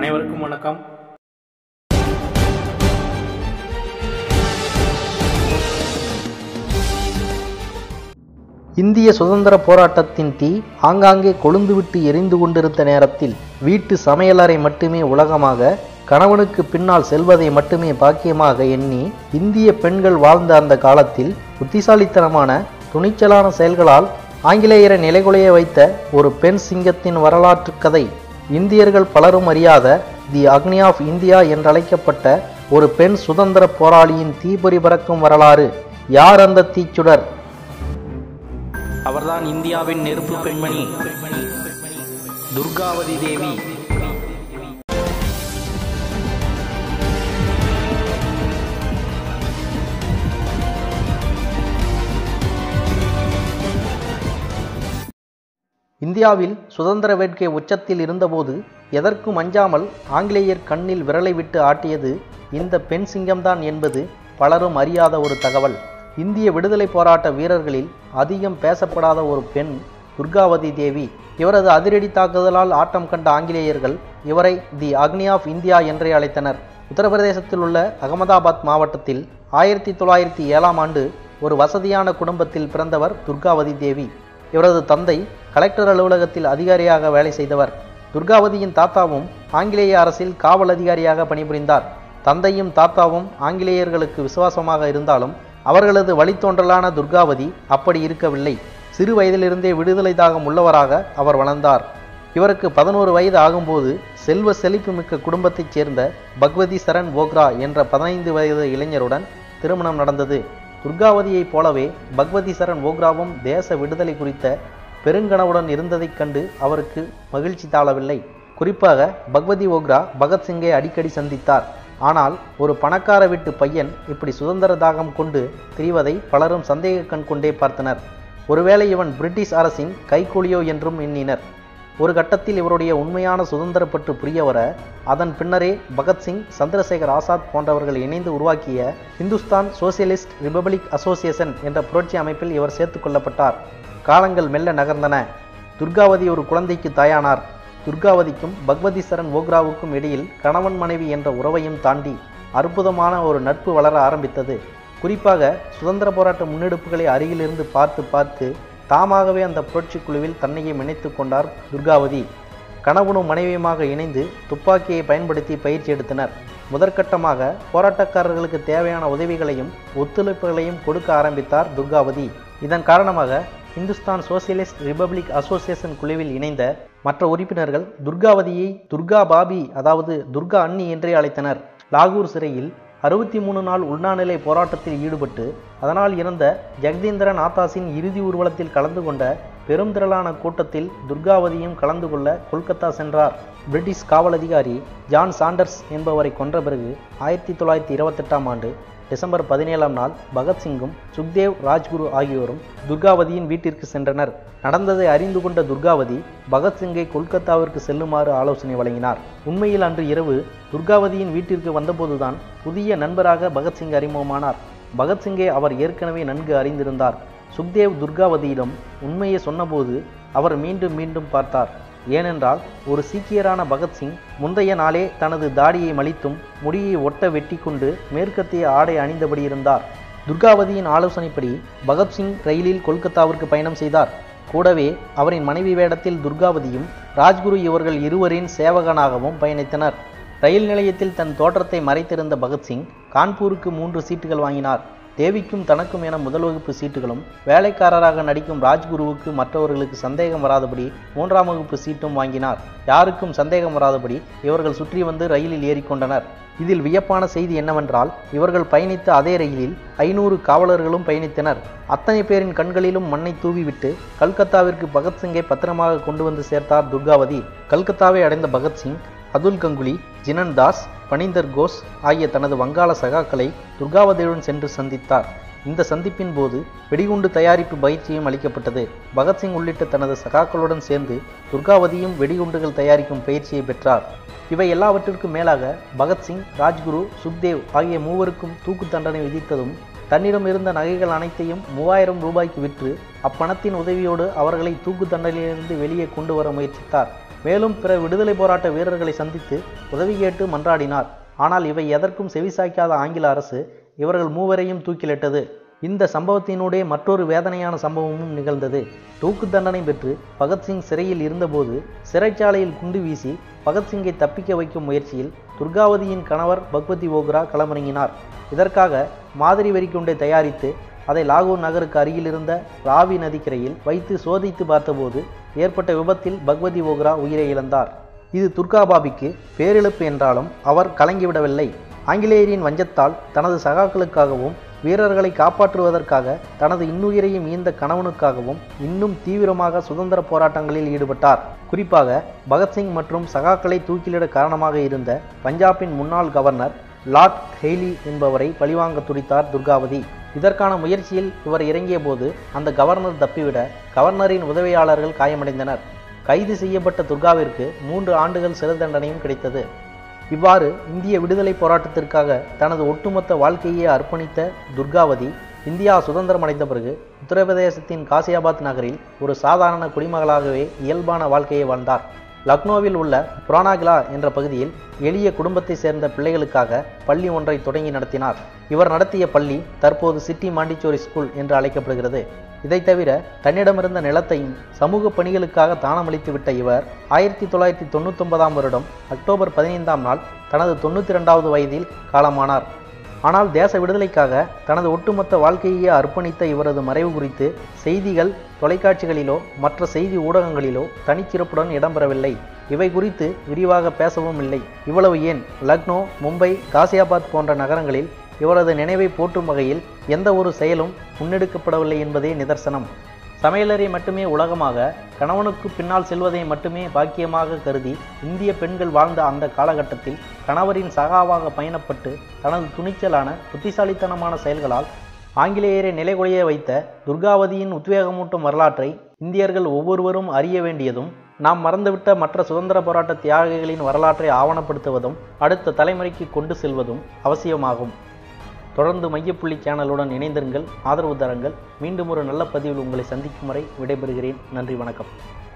அனைவருக்கும் வணக்கம் இந்திய சுதந்திர போராட்டத்தின் தீ ஆங்காங்கே கொழுந்துவிட்டு எரிந்து கொண்டிருந்த நேரத்தில் வீட்டு சமையலறை மட்டுமே உலகமாக கணவனுக்கு பின்னால் செல்வதை மட்டுமே பாக்கியமாக எண்ணி இந்திய பெண்கள் வாழ்ந்த அந்த காலத்தில் புத்திசாலித்தனமான துணிச்சலான செயல்களால் ஆங்கிலேயரை நிலைகுலைய வைத்த ஒரு பெண் சிங்கத்தின் வரலாற்று கதை இந்தியர்கள் பலரும் அறியாத தி அக்னி ஆஃப் இந்தியா என்றழைக்கப்பட்ட ஒரு பெண் சுதந்திர போராளியின் தீபொறி பறக்கும் வரலாறு யார் அந்த தீச்சுடர் அவர்தான் இந்தியாவின் நெருப்பு பெண்மணி துர்காவதி தேவி இந்தியாவில் சுதந்திர வேட்கை உச்சத்தில் இருந்தபோது எதற்கும் அஞ்சாமல் ஆங்கிலேயர் கண்ணில் விரலை விட்டு ஆட்டியது இந்த பெண் சிங்கம்தான் என்பது பலரும் அறியாத ஒரு தகவல் இந்திய விடுதலை போராட்ட வீரர்களில் அதிகம் பேசப்படாத ஒரு பெண் துர்காவதி தேவி இவரது அதிரடி தாக்குதலால் ஆட்டம் கண்ட ஆங்கிலேயர்கள் இவரை தி அக்னி ஆஃப் இந்தியா என்றே அழைத்தனர் உத்தரப்பிரதேசத்தில் உள்ள அகமதாபாத் மாவட்டத்தில் ஆயிரத்தி தொள்ளாயிரத்தி ஏழாம் ஆண்டு ஒரு வசதியான குடும்பத்தில் பிறந்தவர் துர்காவதி தேவி இவரது தந்தை கலெக்டர் அலுவலகத்தில் அதிகாரியாக வேலை செய்தவர் துர்காவதியின் தாத்தாவும் ஆங்கிலேய அரசில் காவல் அதிகாரியாக பணிபுரிந்தார் தந்தையும் தாத்தாவும் ஆங்கிலேயர்களுக்கு விசுவாசமாக இருந்தாலும் அவர்களது வழித்தோன்றலான துர்காவதி அப்படி இருக்கவில்லை சிறு வயதிலிருந்தே விடுதலை தாகம் உள்ளவராக அவர் வளர்ந்தார் இவருக்கு பதினோரு வயது ஆகும்போது செல்வ செழிப்புமிக்க குடும்பத்தைச் சேர்ந்த பக்வதி சரண் போக்ரா என்ற பதினைந்து வயது இளைஞருடன் திருமணம் நடந்தது துர்காவதியைப் போலவே பக்வதி சரண் ஓக்ராவும் தேச விடுதலை குறித்த பெருங்கனவுடன் இருந்ததைக் கண்டு அவருக்கு மகிழ்ச்சி தாழவில்லை குறிப்பாக பக்வதி ஓக்ரா பகத்சிங்கை அடிக்கடி சந்தித்தார் ஆனால் ஒரு பணக்கார வீட்டு பையன் இப்படி சுதந்திர தாகம் கொண்டு திரிவதை பலரும் சந்தேக கண் கொண்டே பார்த்தனர் ஒருவேளை இவன் பிரிட்டிஷ் அரசின் கைக்கூலியோ என்றும் எண்ணினர் ஒரு கட்டத்தில் இவருடைய உண்மையான சுதந்திர பற்று புரிய வர அதன் பின்னரே பகத்சிங் சந்திரசேகர் ஆசாத் போன்றவர்கள் இணைந்து உருவாக்கிய இந்துஸ்தான் சோசியலிஸ்ட் ரிபப்ளிக் அசோசியேஷன் என்ற புரட்சி அமைப்பில் இவர் சேர்த்துக் கொள்ளப்பட்டார் காலங்கள் மெல்ல நகர்ந்தன துர்காவதி ஒரு குழந்தைக்கு தாயானார் துர்காவதிக்கும் பக்வதி சரண் ஓக்ராவுக்கும் இடையில் கணவன் மனைவி என்ற உறவையும் தாண்டி அற்புதமான ஒரு நட்பு வளர ஆரம்பித்தது குறிப்பாக சுதந்திர போராட்ட முன்னெடுப்புகளை அருகிலிருந்து பார்த்து பார்த்து தாமாகவே அந்த புரட்சி குழுவில் தன்னையே இணைத்து கொண்டார் துர்காவதி கணவனும் மனைவியுமாக இணைந்து துப்பாக்கியை பயன்படுத்தி பயிற்சி எடுத்தனர் முதற்கட்டமாக போராட்டக்காரர்களுக்கு தேவையான உதவிகளையும் ஒத்துழைப்புகளையும் கொடுக்க ஆரம்பித்தார் துர்காவதி இதன் காரணமாக இந்துஸ்தான் சோசியலிஸ்ட் ரிபப்ளிக் அசோசியேஷன் குழுவில் இணைந்த மற்ற உறுப்பினர்கள் துர்காவதியை துர்கா பாபி அதாவது துர்கா அண்ணி என்றே அழைத்தனர் லாகூர் சிறையில் அறுபத்தி மூணு நாள் உண்ணாநிலை போராட்டத்தில் ஈடுபட்டு அதனால் இறந்த ஜெகதீந்திரன் ஆத்தாஸின் இறுதி ஊர்வலத்தில் கலந்து கொண்ட பெரும் திரளான கூட்டத்தில் துர்காவதியும் கலந்து கொள்ள கொல்கத்தா சென்றார் பிரிட்டிஷ் காவல் அதிகாரி ஜான் சாண்டர்ஸ் என்பவரை கொன்ற பிறகு ஆயிரத்தி தொள்ளாயிரத்தி இருபத்தெட்டாம் ஆண்டு டிசம்பர் பதினேழாம் நாள் பகத்சிங்கும் சுக்தேவ் ராஜ்குரு ஆகியோரும் துர்காவதியின் வீட்டிற்கு சென்றனர் நடந்ததை அறிந்து கொண்ட துர்காவதி பகத்சிங்கை கொல்கத்தாவிற்கு செல்லுமாறு ஆலோசனை வழங்கினார் உண்மையில் அன்று இரவு துர்காவதியின் வீட்டிற்கு வந்தபோதுதான் புதிய நண்பராக பகத்சிங் அறிமுகமானார் பகத்சிங்கை அவர் ஏற்கனவே நன்கு அறிந்திருந்தார் சுக்தேவ் துர்காவதியிடம் உண்மையை சொன்னபோது அவர் மீண்டும் மீண்டும் பார்த்தார் ஏனென்றால் ஒரு சீக்கியரான பகத்சிங் முந்தைய நாளே தனது தாடியை மலித்தும் முடியை ஒட்ட வெட்டி கொண்டு மேற்கத்திய ஆடை அணிந்தபடி இருந்தார் துர்காவதியின் ஆலோசனைப்படி பகத்சிங் ரயிலில் கொல்கத்தாவிற்கு பயணம் செய்தார் கூடவே அவரின் மனைவி வேடத்தில் துர்காவதியும் ராஜ்குரு இவர்கள் இருவரின் சேவகனாகவும் பயணித்தனர் ரயில் நிலையத்தில் தன் தோற்றத்தை மறைத்திருந்த பகத்சிங் கான்பூருக்கு மூன்று சீட்டுகள் வாங்கினார் தேவிக்கும் தனக்கும் என முதல் வகுப்பு சீட்டுகளும் வேலைக்காரராக நடிக்கும் ராஜ்குருவுக்கு மற்றவர்களுக்கு சந்தேகம் வராதபடி மூன்றாம் வகுப்பு சீட்டும் வாங்கினார் யாருக்கும் சந்தேகம் வராதபடி இவர்கள் சுற்றி வந்து ரயிலில் ஏறிக்கொண்டனர் இதில் வியப்பான செய்தி என்னவென்றால் இவர்கள் பயணித்த அதே ரயிலில் ஐநூறு காவலர்களும் பயணித்தனர் அத்தனை பேரின் கண்களிலும் மண்ணை தூவிவிட்டு கல்கத்தாவிற்கு பகத்சிங்கை பத்திரமாக கொண்டு வந்து சேர்த்தார் துர்காவதி கல்கத்தாவை அடைந்த பகத்சிங் அதுல் கங்குலி ஜினன் தாஸ் பனிந்தர் கோஸ் ஆகிய தனது வங்காள சகாக்களை துர்காவதியுடன் சென்று சந்தித்தார் இந்த சந்திப்பின் போது வெடிகுண்டு தயாரிப்பு பயிற்சியும் அளிக்கப்பட்டது பகத்சிங் உள்ளிட்ட தனது சகாக்களுடன் சேர்ந்து துர்காவதியும் வெடிகுண்டுகள் தயாரிக்கும் பயிற்சியை பெற்றார் இவை எல்லாவற்றிற்கும் மேலாக பகத்சிங் ராஜ்குரு சுக்தேவ் ஆகிய மூவருக்கும் தூக்கு தண்டனை விதித்ததும் தன்னிடம் இருந்த நகைகள் அனைத்தையும் மூவாயிரம் ரூபாய்க்கு விற்று அப்பணத்தின் உதவியோடு அவர்களை தூக்கு தண்டனையிலிருந்து வெளியே கொண்டு வர முயற்சித்தார் மேலும் பிற விடுதலை போராட்ட வீரர்களை சந்தித்து உதவி கேட்டு மன்றாடினார் ஆனால் இவை எதற்கும் செவிசாய்க்காத ஆங்கில அரசு இவர்கள் மூவரையும் தூக்கிலிட்டது இந்த சம்பவத்தினூடே மற்றொரு வேதனையான சம்பவமும் நிகழ்ந்தது தூக்கு தண்டனை பெற்று பகத்சிங் சிறையில் இருந்தபோது சிறைச்சாலையில் குண்டு வீசி பகத்சிங்கை தப்பிக்க வைக்கும் முயற்சியில் துர்காவதியின் கணவர் பக்வதி ஓக்ரா களமிறங்கினார் இதற்காக மாதிரி வெறிக்குண்டை தயாரித்து அதை லாகூர் நகருக்கு அருகில் இருந்த ராவி நதிக்கரையில் வைத்து சோதித்து பார்த்தபோது ஏற்பட்ட விபத்தில் பக்வதி ஓக்ரா உயிரை இழந்தார் இது துர்காபாபிக்கு பேரிழப்பு என்றாலும் அவர் கலங்கிவிடவில்லை ஆங்கிலேயரின் வஞ்சத்தால் தனது சகாக்களுக்காகவும் வீரர்களை காப்பாற்றுவதற்காக தனது இன்னுயிரையும் ஈந்த கணவனுக்காகவும் இன்னும் தீவிரமாக சுதந்திர போராட்டங்களில் ஈடுபட்டார் குறிப்பாக பகத்சிங் மற்றும் சகாக்களை தூக்கிலிட காரணமாக இருந்த பஞ்சாபின் முன்னாள் கவர்னர் லார்ட் ஹெய்லி என்பவரை பழிவாங்க துடித்தார் துர்காவதி இதற்கான முயற்சியில் இவர் இறங்கிய போது அந்த கவர்னர் தப்பிவிட கவர்னரின் உதவியாளர்கள் காயமடைந்தனர் கைது செய்யப்பட்ட துர்காவிற்கு மூன்று ஆண்டுகள் சிறை தண்டனையும் கிடைத்தது இவ்வாறு இந்திய விடுதலை போராட்டத்திற்காக தனது ஒட்டுமொத்த வாழ்க்கையை அர்ப்பணித்த துர்காவதி இந்தியா சுதந்திரம் அடைந்த பிறகு உத்தரப்பிரதேசத்தின் காசியாபாத் நகரில் ஒரு சாதாரண குடிமகளாகவே இயல்பான வாழ்க்கையை வாழ்ந்தார் லக்னோவில் உள்ள புரானாகிலா என்ற பகுதியில் எளிய குடும்பத்தை சேர்ந்த பிள்ளைகளுக்காக பள்ளி ஒன்றை தொடங்கி நடத்தினார் இவர் நடத்திய பள்ளி தற்போது சிட்டி மாண்டிச்சோரி ஸ்கூல் என்று அழைக்கப்படுகிறது இதை தவிர தன்னிடமிருந்த நிலத்தையும் சமூக பணிகளுக்காக தானமளித்துவிட்ட இவர் ஆயிரத்தி தொள்ளாயிரத்தி தொண்ணூத்தொன்பதாம் வருடம் அக்டோபர் பதினைந்தாம் நாள் தனது தொண்ணூற்றி ரெண்டாவது வயதில் காலமானார் ஆனால் தேச விடுதலைக்காக தனது ஒட்டுமொத்த வாழ்க்கையே அர்ப்பணித்த இவரது மறைவு குறித்து செய்திகள் தொலைக்காட்சிகளிலோ மற்ற செய்தி ஊடகங்களிலோ தனிச்சிறப்புடன் இடம்பெறவில்லை இவை குறித்து விரிவாக பேசவும் இல்லை இவ்வளவு ஏன் லக்னோ மும்பை காசியாபாத் போன்ற நகரங்களில் இவரது நினைவை போற்றும் வகையில் எந்த ஒரு செயலும் முன்னெடுக்கப்படவில்லை என்பதே நிதர்சனம் சமையலறை மட்டுமே உலகமாக கணவனுக்கு பின்னால் செல்வதை மட்டுமே பாக்கியமாக கருதி இந்திய பெண்கள் வாழ்ந்த அந்த காலகட்டத்தில் கணவரின் சகாவாக பயணப்பட்டு தனது துணிச்சலான புத்திசாலித்தனமான செயல்களால் ஆங்கிலேயரை நிலைகுலைய வைத்த துர்காவதியின் உத்வேகமூட்டும் வரலாற்றை இந்தியர்கள் ஒவ்வொருவரும் அறிய வேண்டியதும் நாம் மறந்துவிட்ட மற்ற சுதந்திர போராட்ட தியாகிகளின் வரலாற்றை ஆவணப்படுத்துவதும் அடுத்த தலைமுறைக்கு கொண்டு செல்வதும் அவசியமாகும் தொடர்ந்து மையப்புள்ளி சேனலுடன் இணைந்திருங்கள் ஆதரவு தரங்கள் மீண்டும் ஒரு நல்ல பதிவில் உங்களை சந்திக்கும் வரை விடைபெறுகிறேன் நன்றி வணக்கம்